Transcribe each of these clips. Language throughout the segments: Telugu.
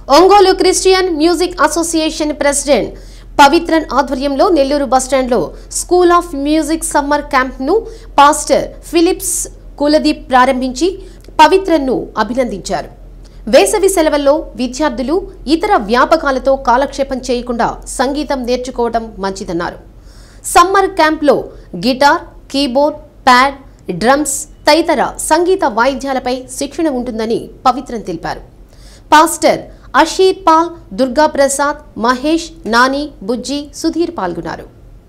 Ongole Christian music association president Pavithran ఆధ్వర్యంలో నెల్లూరు బస్టాండ్లో స్కూల్ ఆఫ్ మ్యూజిక్ సమ్మర్ క్యాంప్ను పాస్టర్ ఫిలిప్స్ కులదీప్ ప్రారంభించి పవిత్రన్ను అభినందించారు వేసవి సెలవుల్లో విద్యార్థులు ఇతర వ్యాపకాలతో కాలక్షేపం చేయకుండా సంగీతం నేర్చుకోవడం మంచిదన్నారు సమ్మర్ క్యాంప్లో గిటార్ కీబోర్డ్ ప్యాడ్ డ్రమ్స్ తదితర సంగీత వాయిద్యాలపై శిక్షణ ఉంటుందని పవిత్రన్ తెలిపారు pastor Asher Paul Durga Prasad Mahesh Nani Bujji Sudheer పాల్గొన్నారు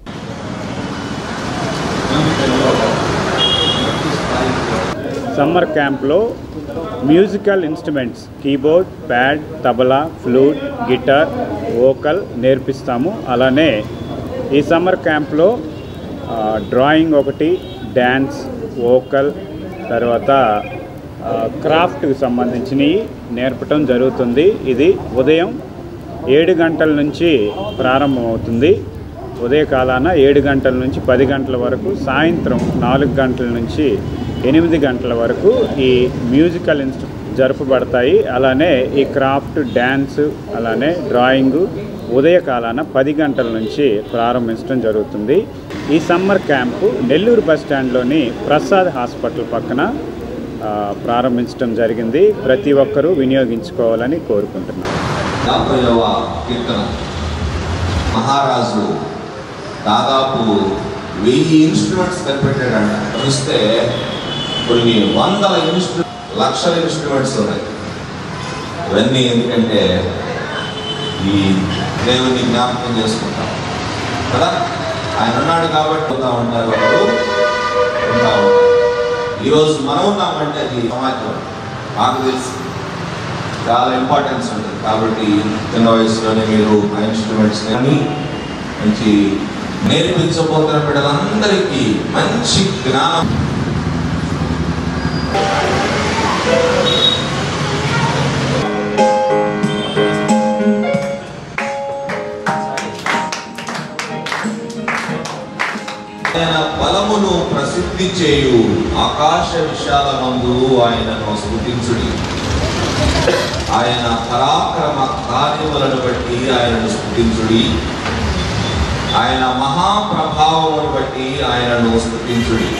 సమ్మర్ క్యాంప్లో musical instruments keyboard pad tabla flute guitar vocal నేర్పిస్తాము అలానే ఈ సమ్మర్ క్యాంప్లో ఆ, డ్రాయింగ్ ఒకటి డ్యాన్స్ వోకల్ తర్వాత ఆ, క్రాఫ్ట్కి సంబంధించినవి నేర్పటం జరుగుతుంది ఇది ఉదయం ఏడు గంటల నుంచి ప్రారంభమవుతుంది ఉదయకాలాన ఏడు గంటల నుంచి పది గంటల వరకు సాయంత్రం నాలుగు గంటల నుంచి ఎనిమిది గంటల వరకు ఈ మ్యూజికల్ ఇన్స్ట్రు జరపబడతాయి అలానే ఈ క్రాఫ్ట్ డ్యాన్స్ అలానే డ్రాయింగ్ ఉదయకాలాన పది గంటల నుంచి ప్రారంభించడం జరుగుతుంది ఈ సమ్మర్ క్యాంపు నెల్లూరు బస్ స్టాండ్లోని ప్రసాద్ హాస్పిటల్ పక్కన ఆ, ప్రారంభించడం జరిగింది ప్రతి ఒక్కరూ వినియోగించుకోవాలని కోరుకుంటున్నాను యాభైవ కీర్తన మహారాజు దాదాపు వెయ్యి ఇన్స్ట్రుమెంట్స్ కనిపెట్టాడంట చూస్తే కొన్ని వందల ఇన్స్ట్రు లక్షల ఇన్స్ట్రుమెంట్స్ ఉన్నాయి ఇవన్నీ ఎందుకంటే ఈ దేవుని జ్ఞాపకం చేసుకుంటాం కదా ఆయన ఉన్నాడు కాబట్టి ఉంటా ఉంటారు వాళ్ళు ఉంటా ఉంటారు ఈరోజు మనం ఉన్నామంటే అది సమాజం నాకు తెలుసు చాలా ఇంపార్టెన్స్ ఉంటుంది కాబట్టి చిన్న వయసులోనే మీరు ఆ ఇన్స్ట్రుమెంట్స్ కానీ మంచి నేర్పించబోతున్న బిడ్డలందరికీ మంచి జ్ఞానం ఆయన బలమును ప్రసిద్ధి చేయు ఆకాశ విశాలమందు ఆయనను స్తుతించుడి ఆయన పరాక్రమ కార్యములను బట్టి ఆయనను స్తుతించుడి ఆయన మహాప్రభావమును బట్టి ఆయనను స్తుతించుడి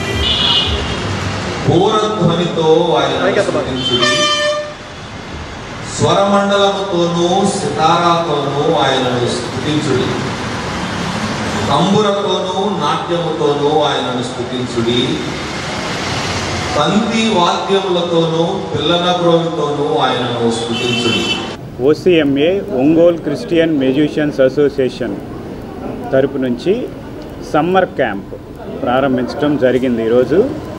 పూరధ్వనితో ఆయనను స్తుతించుడి స్వరమండలముతోనూ సితారాతోనూ ఆయనను స్తుతించుడి తంబురతోనూ నాట్యముతోనూ ఆయనను స్తుతించుడి తంతి వాద్యములతోనూ పిల్లన గ్రోవితోనూ ఆయనను స్తుతించుడి OCMA Ongole Christian musicians association తరపు నుంచి సమ్మర్ క్యాంప్ ప్రారంభించడం జరిగింది ఈరోజు